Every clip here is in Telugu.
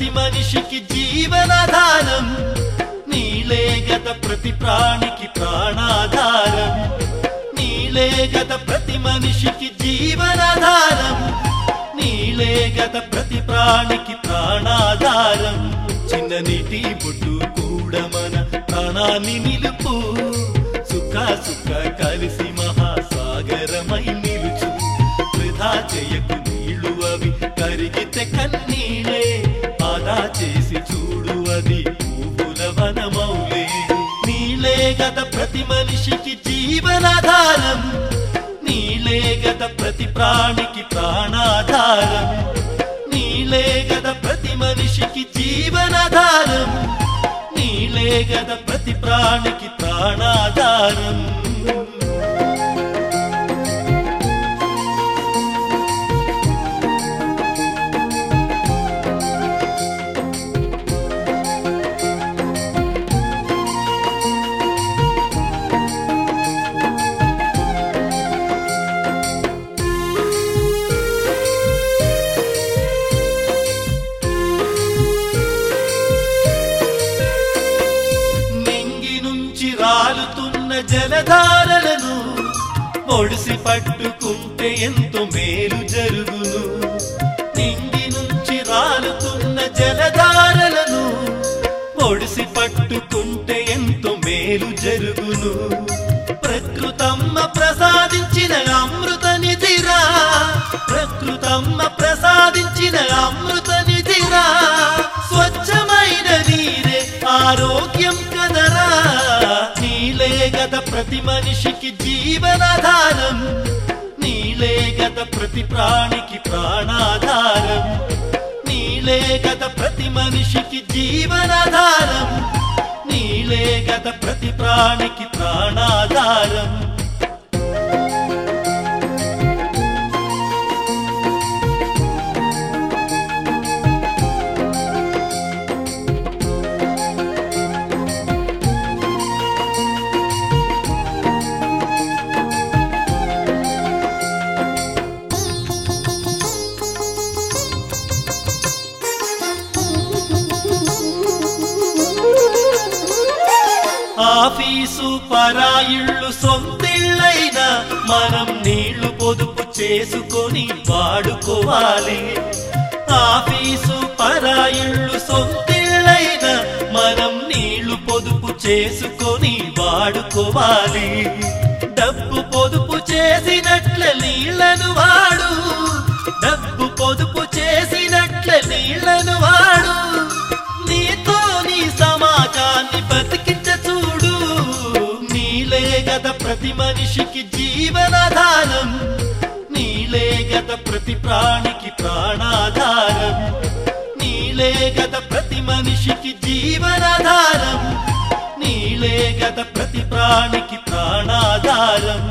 మనిషికి జీవనాధారం నీలే గత ప్రతి ప్రాణికి ప్రాణాధారం నీలే గత ప్రతి మనిషికి జీవనాధారం నీలే గత ప్రతి ప్రాణికి ప్రాణాధారం చిన్న నీటి బొట్టు కూడా మన ప్రాణాన్ని నిలుపు సుఖ సుఖ కలిసి మహాసాగరమై నిలుచు వృధా చేయకు నీళ్లు అవి కరిగితే కన్నీళ్ళే ఆదా చేసి చూడు అది పువ్వుల వనమౌలే నీలే గత ప్రతి మనిషికి జీవనాధారం నీలే గత ప్రతి ప్రాణికి ప్రాణాధారం నీలే గత ప్రతి మనిషికి జీవనాధారం నీలే గత ప్రతి ప్రాణికి ప్రాణాధారం నింగి నుంచి రాలుతున్న జలధారలను ఒడిసి పట్టుకుంటే ఎంతో మేలు జరుగును నింగి నుంచి రాలుతున్న జలధారలను ఒడిసి పట్టుకుంటే ఎంతో మేలు జరుగును ప్రకృతమ్మ ప్రసాదించిన అమృత నిధిరా ప్రకృతమ్మ ప్రసాదించిన అమృత నిధిరా స్వచ్ఛమైన నీరే ఆరోగ్యం కదరా నీలే గత ప్రతి మనిషికి జీవనాధారం నీలే గత ప్రతి ప్రాణికి ప్రాణాధారం నీలే గత ప్రతి మనిషికి జీవనాధారం నీలే గత ప్రతి ప్రాణికి ప్రాణాధారం ఆఫీసు పరాయిళ్ళు సొంతిళ్ళైనా మనం నీళ్లు పొదుపు చేసుకొని వాడుకోవాలి ఆఫీసు పరాయిళ్ళు సొంతిళ్ళైనా మనం నీళ్లు పొదుపు చేసుకొని వాడుకోవాలి డబ్బు పొదుపు చేసినట్ల నీళ్లను వాడు డబ్బు పొదుపు చేసినట్ల నీళ్లను వాడు నీతో నీ సమాజాన్ని బతికించ చూడు నీలే గత ప్రతి మనిషికి జీవనాధారం నీలే గత ప్రతి ప్రాణికి ప్రాణాధారం నీలే గత ప్రతి మనిషికి జీవనాధారం నీలే గత ప్రతి ప్రాణికి ప్రాణాధారం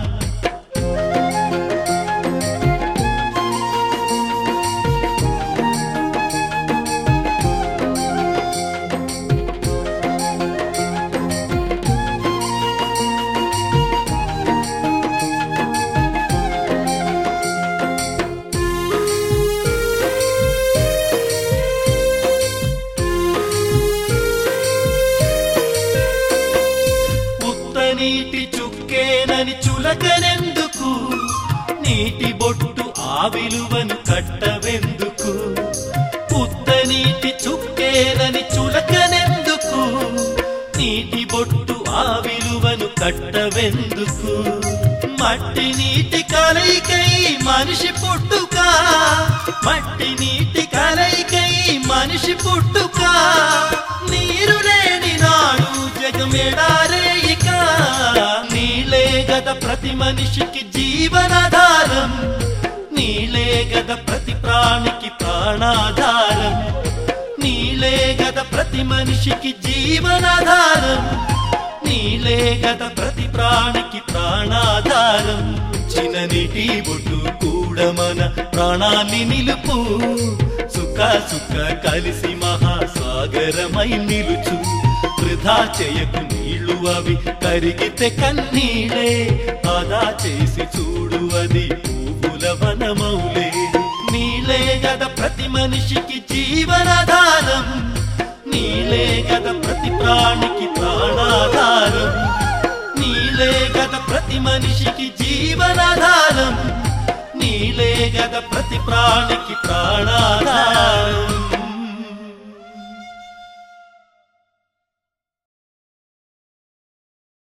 ఉత్త నీటి చుక్కేనని చులకనెందుకు నీటి బొట్టు ఆ విలువను కట్టవెందుకు ఉత్త నీటి చుక్కేనని చులకనెందుకు నీటి బొట్టు ఆ విలువను కట్టవెందుకు మట్టి నీటి కలయికై మనిషి పుట్టుక మట్టి నీటి కలయికై మనిషి పుట్టుక నీరు లేని నాడు జగమెడారే ఇక నీలే గద ప్రతి మనిషికి జీవనాధారం నీలే గద ప్రతి ప్రాణికి ప్రాణాధారం నీలే గద ప్రతి మనిషికి జీవనాధారం నీలే గద ప్రతి ప్రాణికి ప్రాణాధారం చిన్న నీటి బొట్టు కూడా మన ప్రాణాన్ని నిలుపు సుఖ సుఖ కలిసి మహాసాగరమై నిలుచు వృధా చేయకు నీళ్లు అవి కరిగితే కన్నీళ్ళే ఆదా చేసి చూడు అది పువ్వుల వనమౌలే నీలే గద ప్రతి ప్రతి మనిషికి జీవనాధారం నీలే గద ప్రతి ప్రాణికి ప్రాణాధారం నీలే గద ప్రతి మనిషికి జీవనాధారం నీలే గద ప్రతి ప్రాణికి ప్రాణాధారం